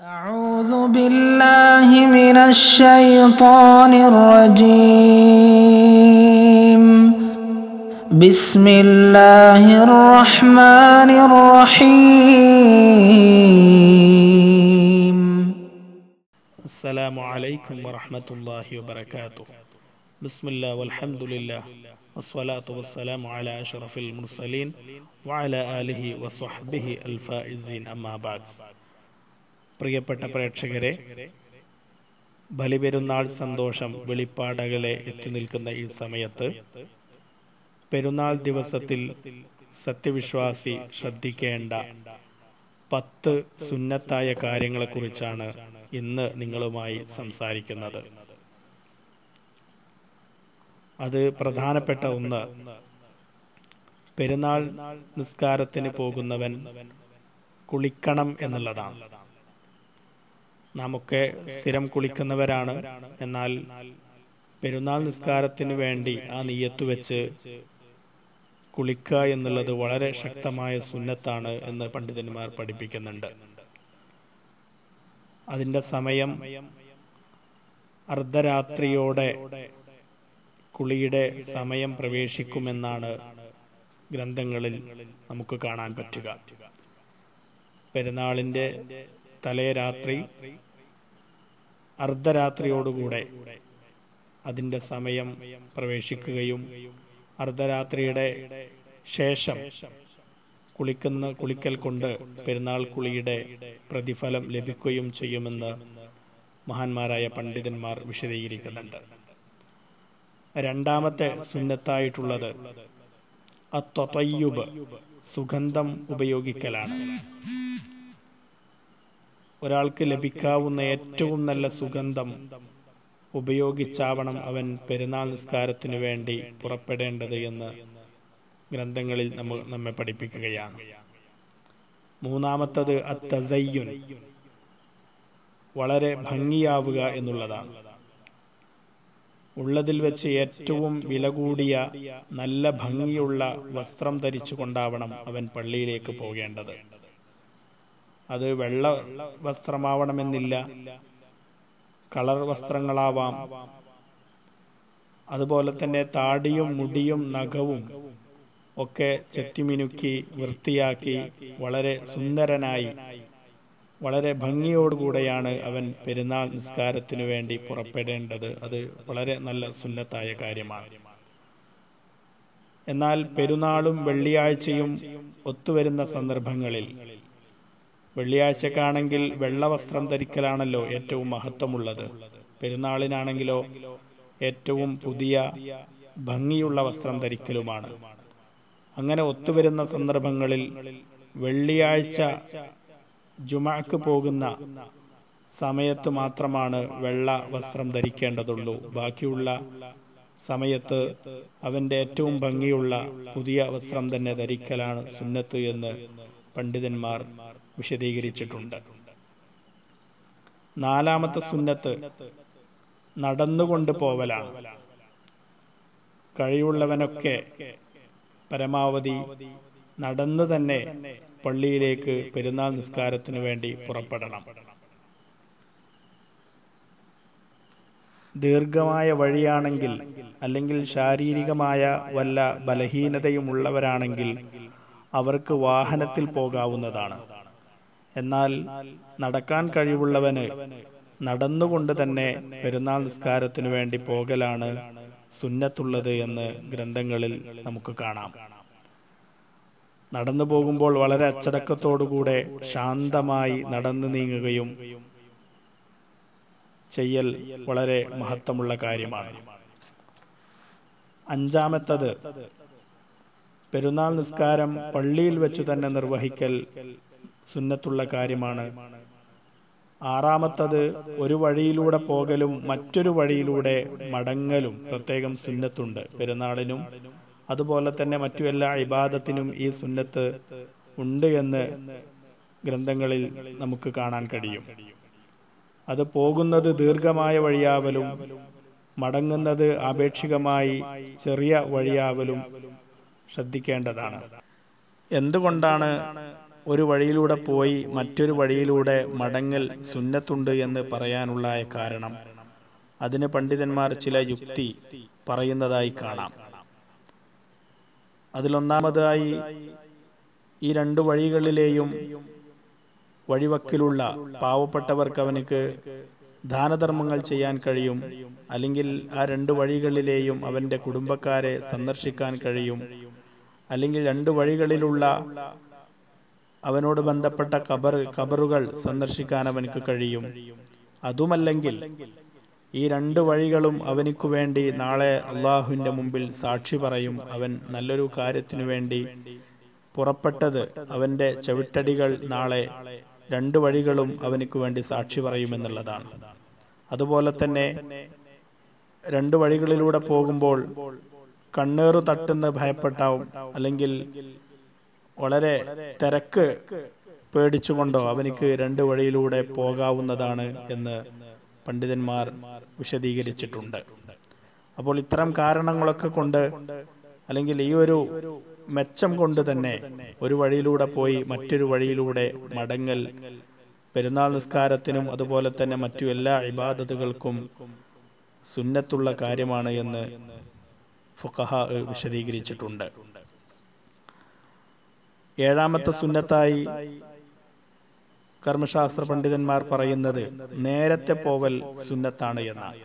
أعوذ بالله من الشيطان الرجيم بسم الله الرحمن الرحيم السلام عليكم ورحمة الله وبركاته بسم الله والحمد لله والصلاة والسلام على أشرف المرسلين وعلى آله وصحبه الفائزين أما بعد പ്രിയപ്പെട്ട പ്രേക്ഷകരെ ബലിപെരുന്നാൾ സന്തോഷം വെളിപ്പാടകളെ എത്തി നിൽക്കുന്ന ഈ സമയത്ത് പെരുന്നാൾ ദിവസത്തിൽ സത്യവിശ്വാസി ശ്രദ്ധിക്കേണ്ട പത്ത് സുന്നത്തായ കാര്യങ്ങളെക്കുറിച്ചാണ് ഇന്ന് നിങ്ങളുമായി സംസാരിക്കുന്നത് അത് പ്രധാനപ്പെട്ട ഒന്ന് പെരുന്നാൾ നിസ്കാരത്തിന് പോകുന്നവൻ കുളിക്കണം എന്നുള്ളതാണ് നാമൊക്കെ സ്ഥിരം കുളിക്കുന്നവരാണ് എന്നാൽ പെരുന്നാൾ നിസ്കാരത്തിന് വേണ്ടി ആ നീയത്ത് വെച്ച് കുളിക്കുക എന്നുള്ളത് വളരെ ശക്തമായ സുന്നത്താണ് എന്ന് പണ്ഡിതന്മാർ പഠിപ്പിക്കുന്നുണ്ട് അതിൻ്റെ സമയം അർദ്ധരാത്രിയോടെ കുളിയുടെ സമയം പ്രവേശിക്കുമെന്നാണ് ഗ്രന്ഥങ്ങളിൽ നമുക്ക് കാണാൻ പറ്റുക പെരുന്നാളിൻ്റെ തലേ രാത്രി അർദ്ധരാത്രിയോടുകൂടെ അതിൻ്റെ സമയം പ്രവേശിക്കുകയും അർദ്ധരാത്രിയുടെ ശേഷം കുളിക്കുന്ന കുളിക്കൽ കൊണ്ട് പെരുന്നാൾ കുളിയുടെ പ്രതിഫലം ലഭിക്കുകയും ചെയ്യുമെന്ന് മഹാന്മാരായ പണ്ഡിതന്മാർ വിശദീകരിക്കുന്നുണ്ട് രണ്ടാമത്തെ സുന്നത്തായിട്ടുള്ളത് അത്വയ്യുബ് സുഗന്ധം ഉപയോഗിക്കലാണ് ഒരാൾക്ക് ലഭിക്കാവുന്ന ഏറ്റവും നല്ല സുഗന്ധം ഉപയോഗിച്ചാവണം അവൻ പെരുന്നാൾ നിസ്കാരത്തിനു വേണ്ടി പുറപ്പെടേണ്ടത് എന്ന് ഗ്രന്ഥങ്ങളിൽ നമ്മ നമ്മെ പഠിപ്പിക്കുകയാണ് മൂന്നാമത്തത് അത്തസയ്യുൻ വളരെ ഭംഗിയാവുക എന്നുള്ളതാണ് ഉള്ളതിൽ വെച്ച് ഏറ്റവും വില കൂടിയ നല്ല ഭംഗിയുള്ള വസ്ത്രം ധരിച്ചു കൊണ്ടാവണം അവൻ പള്ളിയിലേക്ക് പോകേണ്ടത് അത് വെള്ള വസ്ത്രമാവണമെന്നില്ല കളർ വസ്ത്രങ്ങളാവാം അതുപോലെ തന്നെ താടിയും മുടിയും നഖവും ഒക്കെ ചെത്തിമിനുക്കി വൃത്തിയാക്കി വളരെ സുന്ദരനായി വളരെ ഭംഗിയോടുകൂടെയാണ് അവൻ പെരുന്നാൾ നിസ്കാരത്തിനു വേണ്ടി പുറപ്പെടേണ്ടത് അത് വളരെ നല്ല സുന്നത്തായ കാര്യമാണ് എന്നാൽ പെരുന്നാളും വെള്ളിയാഴ്ചയും ഒത്തുവരുന്ന സന്ദർഭങ്ങളിൽ വെള്ളിയാഴ്ചക്കാണെങ്കിൽ വെള്ള വസ്ത്രം ധരിക്കലാണല്ലോ ഏറ്റവും മഹത്വമുള്ളത് പെരുന്നാളിനാണെങ്കിലോ ഏറ്റവും പുതിയ ഭംഗിയുള്ള വസ്ത്രം ധരിക്കലുമാണ് അങ്ങനെ ഒത്തുവരുന്ന സന്ദർഭങ്ങളിൽ വെള്ളിയാഴ്ച ജുമാക്ക് പോകുന്ന സമയത്ത് മാത്രമാണ് വെള്ള വസ്ത്രം ധരിക്കേണ്ടതുള്ളൂ ബാക്കിയുള്ള സമയത്ത് അവന്റെ ഏറ്റവും ഭംഗിയുള്ള പുതിയ വസ്ത്രം തന്നെ ധരിക്കലാണ് സുന്നത്ത് എന്ന് പണ്ഡിതന്മാർ വിശദീകരിച്ചിട്ടുണ്ട് നാലാമത്തെ സുന്നത്ത് നടന്നുകൊണ്ട് പോവലാണ് കഴിവുള്ളവനൊക്കെ പരമാവധി നടന്നു തന്നെ പള്ളിയിലേക്ക് പെരുന്നാൾ നിസ്കാരത്തിനു വേണ്ടി പുറപ്പെടണം ദീർഘമായ വഴിയാണെങ്കിൽ അല്ലെങ്കിൽ ശാരീരികമായ വല്ല ബലഹീനതയുമുള്ളവരാണെങ്കിൽ അവർക്ക് വാഹനത്തിൽ പോകാവുന്നതാണ് എന്നാൽ നടക്കാൻ കഴിവുള്ളവന് നടന്നുകൊണ്ട് തന്നെ പെരുന്നാൾ നിസ്കാരത്തിനു വേണ്ടി പോകലാണ് സുന്നത്തുള്ളത് എന്ന് ഗ്രന്ഥങ്ങളിൽ നമുക്ക് കാണാം നടന്നു പോകുമ്പോൾ വളരെ അച്ചടക്കത്തോടുകൂടെ ശാന്തമായി നടന്നു നീങ്ങുകയും ചെയ്യൽ വളരെ മഹത്വമുള്ള കാര്യമാണ് അഞ്ചാമത്തത് പെരുന്നാൾ നിസ്കാരം പള്ളിയിൽ വെച്ചു തന്നെ നിർവഹിക്കൽ സുന്നത്തുള്ള കാര്യമാണ് ആറാമത്തത് ഒരു വഴിയിലൂടെ പോകലും മറ്റൊരു വഴിയിലൂടെ മടങ്ങലും പ്രത്യേകം സുന്നത്തുണ്ട് പെരുന്നാളിനും അതുപോലെ തന്നെ മറ്റു എല്ലാ ഇബാദത്തിനും ഈ സുന്നത്ത് ഉണ്ട് എന്ന് ഗ്രന്ഥങ്ങളിൽ നമുക്ക് കാണാൻ കഴിയും അത് പോകുന്നത് ദീർഘമായ വഴിയാവലും മടങ്ങുന്നത് ആപേക്ഷികമായി ചെറിയ വഴിയാവലും ശ്രദ്ധിക്കേണ്ടതാണ് എന്തുകൊണ്ടാണ് ഒരു വഴിയിലൂടെ പോയി മറ്റൊരു വഴിയിലൂടെ മടങ്ങൽ സുന്നത്തുണ്ട് എന്ന് പറയാനുള്ള കാരണം അതിന് പണ്ഡിതന്മാർ ചില യുക്തി പറയുന്നതായി കാണാം അതിലൊന്നാമതായി ഈ രണ്ട് വഴികളിലെയും വഴിവക്കിലുള്ള പാവപ്പെട്ടവർക്ക് അവനക്ക് ദാനധർമ്മങ്ങൾ ചെയ്യാൻ കഴിയും അല്ലെങ്കിൽ ആ രണ്ട് വഴികളിലെയും അവന്റെ കുടുംബക്കാരെ സന്ദർശിക്കാൻ കഴിയും അല്ലെങ്കിൽ രണ്ട് വഴികളിലുള്ള അവനോട് ബന്ധപ്പെട്ട കബർ കബറുകൾ സന്ദർശിക്കാൻ അവനക്ക് കഴിയും അതുമല്ലെങ്കിൽ ഈ രണ്ട് വഴികളും അവനിക്കു വേണ്ടി നാളെ അള്ളാഹുവിന്റെ മുമ്പിൽ സാക്ഷി പറയും അവൻ നല്ലൊരു കാര്യത്തിനു വേണ്ടി പുറപ്പെട്ടത് അവന്റെ ചവിട്ടടികൾ നാളെ രണ്ട് വഴികളും അവനിക്ക് വേണ്ടി സാക്ഷി പറയുമെന്നുള്ളതാണ് അതുപോലെ തന്നെ രണ്ട് വഴികളിലൂടെ പോകുമ്പോൾ കണ്ണേറു തട്ടുന്ന ഭയപ്പെട്ടാവും അല്ലെങ്കിൽ വളരെ തിരക്ക് പേടിച്ചുകൊണ്ടോ അവനിക്ക് രണ്ട് വഴിയിലൂടെ പോകാവുന്നതാണ് എന്ന് പണ്ഡിതന്മാർ വിശദീകരിച്ചിട്ടുണ്ട് അപ്പോൾ ഇത്തരം കാരണങ്ങളൊക്കെ കൊണ്ട് അല്ലെങ്കിൽ ഈ ഒരു മെച്ചം കൊണ്ട് തന്നെ ഒരു വഴിയിലൂടെ പോയി മറ്റൊരു വഴിയിലൂടെ മടങ്ങൽ പെരുന്നാൾ നിസ്കാരത്തിനും അതുപോലെ തന്നെ മറ്റു എല്ലാ ഇബാദത്തുകൾക്കും സുന്നത്തുള്ള കാര്യമാണ് എന്ന് ഫുഖഹ വിശദീകരിച്ചിട്ടുണ്ട് ഏഴാമത്തെ സുന്നത്തായി കർമ്മശാസ്ത്ര പണ്ഡിതന്മാർ പറയുന്നത് നേരത്തെ പോവൽ സുന്നത്താണ് എന്നാണ്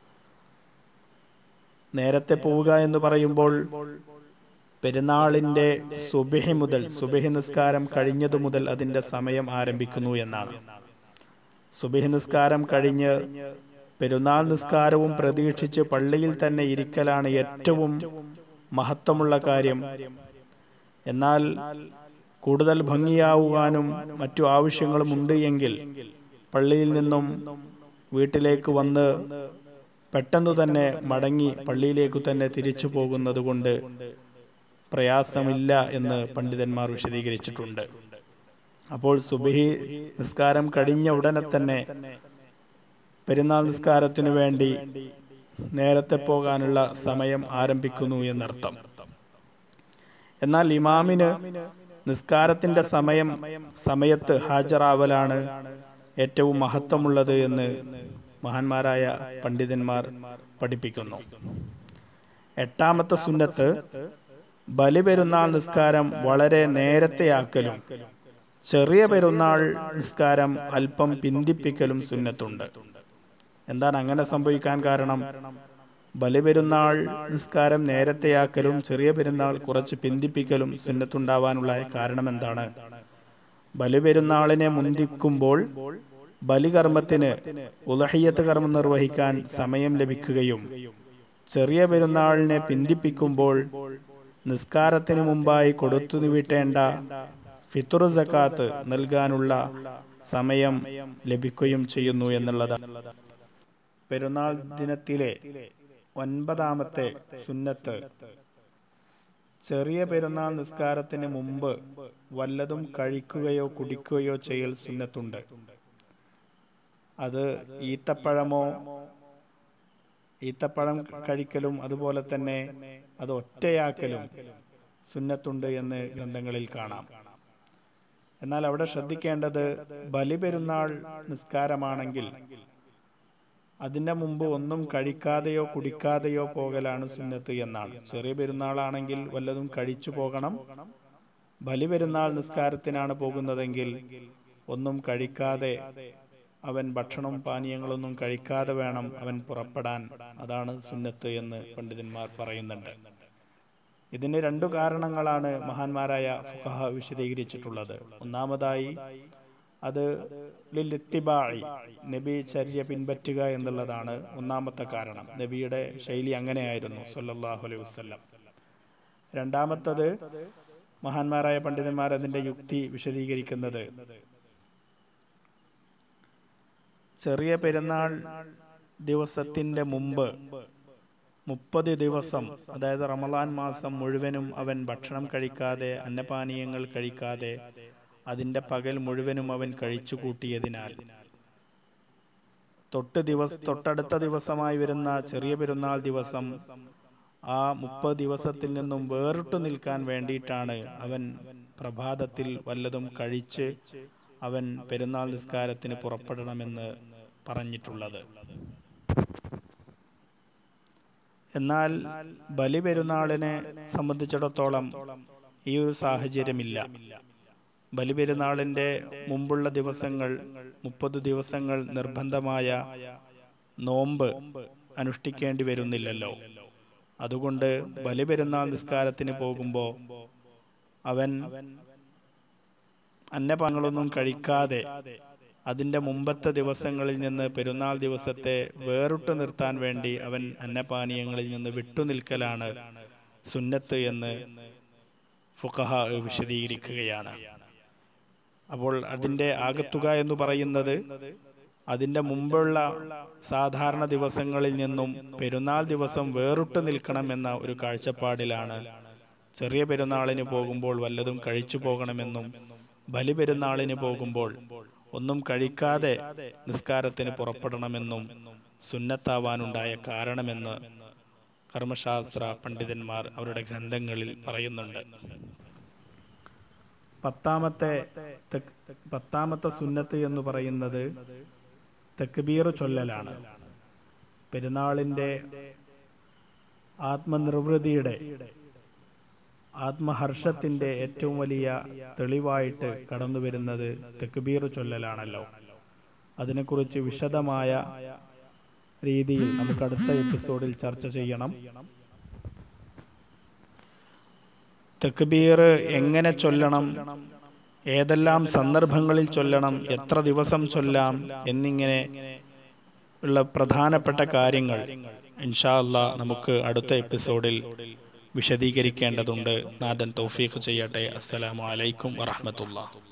നേരത്തെ പോവുക എന്ന് പറയുമ്പോൾ പെരുന്നാളിന്റെ സുബഹി മുതൽ സുബഹി നിസ്കാരം കഴിഞ്ഞതു മുതൽ അതിന്റെ സമയം ആരംഭിക്കുന്നു എന്നാണ് സുബഹി നിസ്കാരം കഴിഞ്ഞ് പെരുന്നാൾ നിസ്കാരവും പ്രതീക്ഷിച്ച് പള്ളിയിൽ തന്നെ ഇരിക്കലാണ് ഏറ്റവും മഹത്വമുള്ള കാര്യം എന്നാൽ കൂടുതൽ ഭംഗിയാവുവാനും മറ്റു ആവശ്യങ്ങളും ഉണ്ട് എങ്കിൽ പള്ളിയിൽ നിന്നും വീട്ടിലേക്ക് വന്ന് പെട്ടെന്ന് തന്നെ മടങ്ങി പള്ളിയിലേക്ക് തന്നെ തിരിച്ചു പോകുന്നത് കൊണ്ട് പ്രയാസമില്ല എന്ന് പണ്ഡിതന്മാർ വിശദീകരിച്ചിട്ടുണ്ട് അപ്പോൾ സുബഹി നിസ്കാരം കഴിഞ്ഞ ഉടനെ തന്നെ പെരുന്നാൾ നിസ്കാരത്തിനു വേണ്ടി നേരത്തെ പോകാനുള്ള സമയം ആരംഭിക്കുന്നു എന്നർത്ഥം എന്നാൽ ഇമാമിന് നിസ്കാരത്തിന്റെ സമയം സമയത്ത് ഹാജരാവലാണ് ഏറ്റവും മഹത്വമുള്ളത് എന്ന് മഹാന്മാരായ പണ്ഡിതന്മാർ പഠിപ്പിക്കുന്നു എട്ടാമത്തെ സുന്നത്ത് ബലിപെരുന്നാൾ നിസ്കാരം വളരെ നേരത്തെയാക്കലും ചെറിയ പെരുന്നാൾ നിസ്കാരം അല്പം പിന്തിപ്പിക്കലും സുന്നത്തുണ്ട് എന്താണ് അങ്ങനെ സംഭവിക്കാൻ കാരണം ബലിപെരുന്നാൾ നിസ്കാരം നേരത്തെയാക്കലും ചെറിയ പെരുന്നാൾ കുറച്ച് പിന്തിപ്പിക്കലും സുന്നത്തുണ്ടാവാനുള്ള കാരണം എന്താണ് ബലിപെരുന്നാളിനെ മുന്തിക്കുമ്പോൾ ബലികർമ്മത്തിന് ഉലഹിയത്ത് കർമ്മം നിർവഹിക്കാൻ സമയം ലഭിക്കുകയും ചെറിയ പെരുന്നാളിനെ പിന്തിപ്പിക്കുമ്പോൾ നിസ്കാരത്തിന് മുമ്പായി കൊടുത്തു വീട്ടേണ്ട ഫിത്തുർ സക്കാത്ത് നൽകാനുള്ള സമയം ലഭിക്കുകയും ചെയ്യുന്നു എന്നുള്ളതാണ് പെരുന്നാൾ ദിനത്തിലെ ഒൻപതാമത്തെ സുന്നത്ത് ചെറിയ പെരുന്നാൾ നിസ്കാരത്തിന് മുമ്പ് വല്ലതും കഴിക്കുകയോ കുടിക്കുകയോ ചെയ്യൽ സുന്നത്തുണ്ട് അത് ഈത്തപ്പഴമോ ഈത്തപ്പഴം കഴിക്കലും അതുപോലെ തന്നെ അത് ഒറ്റയാക്കലും സുന്നത്തുണ്ട് എന്ന് ഗ്രന്ഥങ്ങളിൽ കാണാം എന്നാൽ അവിടെ ശ്രദ്ധിക്കേണ്ടത് ബലിപെരുന്നാൾ നിസ്കാരമാണെങ്കിൽ അതിന്റെ മുമ്പ് ഒന്നും കഴിക്കാതെയോ കുടിക്കാതെയോ പോകലാണ് സുന്നത്ത് എന്നാണ് ചെറിയ പെരുന്നാളാണെങ്കിൽ വല്ലതും കഴിച്ചു പോകണം ബലിപെരുന്നാൾ നിസ്കാരത്തിനാണ് പോകുന്നതെങ്കിൽ ഒന്നും കഴിക്കാതെ അവൻ ഭക്ഷണവും പാനീയങ്ങളൊന്നും കഴിക്കാതെ വേണം അവൻ പുറപ്പെടാൻ അതാണ് സുന്നത്ത് എന്ന് പണ്ഡിതന്മാർ പറയുന്നുണ്ട് ഇതിന് രണ്ടു കാരണങ്ങളാണ് മഹാന്മാരായ ഫുഖഹ വിശദീകരിച്ചിട്ടുള്ളത് ഒന്നാമതായി അത് ലിത്തിബായി നബി ചര്യ പിൻപറ്റുക എന്നുള്ളതാണ് ഒന്നാമത്തെ കാരണം നബിയുടെ ശൈലി അങ്ങനെയായിരുന്നു സല്ലല്ലാഹു അലൈഹി വസല്ലം രണ്ടാമത്തത് മഹാന്മാരായ പണ്ഡിതന്മാർ അതിന്റെ യുക്തി വിശദീകരിക്കുന്നത് ചെറിയ പെരുന്നാൾ ദിവസത്തിന്റെ മുമ്പ് മുപ്പത് ദിവസം അതായത് റമലാൻ മാസം മുഴുവനും അവൻ ഭക്ഷണം കഴിക്കാതെ അന്നപാനീയങ്ങൾ കഴിക്കാതെ അതിന്റെ പകൽ മുഴുവനും അവൻ കഴിച്ചു കൂട്ടിയതിനാൽ തൊട്ട് ദിവസ തൊട്ടടുത്ത ദിവസമായി വരുന്ന ചെറിയ പെരുന്നാൾ ദിവസം ആ മുപ്പത് ദിവസത്തിൽ നിന്നും വേറിട്ടു നിൽക്കാൻ വേണ്ടിയിട്ടാണ് അവൻ പ്രഭാതത്തിൽ വല്ലതും കഴിച്ച് അവൻ പെരുന്നാൾ നിസ്കാരത്തിന് പുറപ്പെടണമെന്ന് പറഞ്ഞിട്ടുള്ളത് എന്നാൽ ബലി പെരുന്നാളിനെ സംബന്ധിച്ചിടത്തോളം ഈ ഒരു സാഹചര്യമില്ല ബലി പെരുന്നാളിന്റെ മുമ്പുള്ള ദിവസങ്ങൾ മുപ്പത് ദിവസങ്ങൾ നിർബന്ധമായ നോമ്പ് അനുഷ്ഠിക്കേണ്ടി വരുന്നില്ലല്ലോ അതുകൊണ്ട് ബലി പെരുന്നാൾ നിസ്കാരത്തിന് പോകുമ്പോൾ അവൻ അന്നപാനങ്ങളൊന്നും കഴിക്കാതെ അതിന്റെ മുമ്പത്തെ ദിവസങ്ങളിൽ നിന്ന് പെരുന്നാൾ ദിവസത്തെ വേറിട്ട് നിർത്താൻ വേണ്ടി അവൻ അന്നപാനീയങ്ങളിൽ നിന്ന് വിട്ടുനിൽക്കലാണ് സുന്നത്ത് എന്ന് ഫുഖഹ വിശദീകരിക്കുകയാണ് അപ്പോൾ അതിന്റെ ആകത്തുക എന്ന് പറയുന്നത് അതിന്റെ മുമ്പുള്ള സാധാരണ ദിവസങ്ങളിൽ നിന്നും പെരുന്നാൾ ദിവസം വേറിട്ട് നിൽക്കണമെന്ന ഒരു കാഴ്ചപ്പാടിലാണ് ചെറിയ പെരുന്നാളിന് പോകുമ്പോൾ വല്ലതും കഴിച്ചു പോകണമെന്നും ബലി പെരുന്നാളിന് പോകുമ്പോൾ ഒന്നും കഴിക്കാതെ നിസ്കാരത്തിന് പുറപ്പെടണമെന്നും സുന്നത്താവാനുണ്ടായ കാരണമെന്ന് കർമ്മശാസ്ത്ര പണ്ഡിതന്മാർ അവരുടെ ഗ്രന്ഥങ്ങളിൽ പറയുന്നുണ്ട് പത്താമത്തെ തെക്- പത്താമത്തെ സുന്നത്ത് എന്ന് പറയുന്നത് തെക്ബീർ ചൊല്ലലാണ് പെരുന്നാളിന്റെ ആത്മനിർവൃതിയുടെ ആത്മഹർഷത്തിന്റെ ഏറ്റവും വലിയ തെളിവായിട്ട് കടന്നു വരുന്നത് തെക്ബീർ ചൊല്ലലാണല്ലോ അതിനെക്കുറിച്ച് വിശദമായ രീതിയിൽ നമുക്ക് അടുത്ത എപ്പിസോഡിൽ ചർച്ച ചെയ്യണം തെക്ബീർ എങ്ങനെ ചൊല്ലണം ഏതെല്ലാം സന്ദർഭങ്ങളിൽ ചൊല്ലണം എത്ര ദിവസം ചൊല്ലാം എന്നിങ്ങനെ ഉള്ള പ്രധാനപ്പെട്ട കാര്യങ്ങൾ ഇൻഷാ അല്ലാ നമുക്ക് അടുത്ത എപ്പിസോഡിൽ വിശദീകരിക്കേണ്ടതുണ്ട് നാഥൻ തൗഫീഖ് ചെയ്യട്ടെ അസ്സലാമു അലൈക്കും വറഹ്മത്തുള്ളാഹി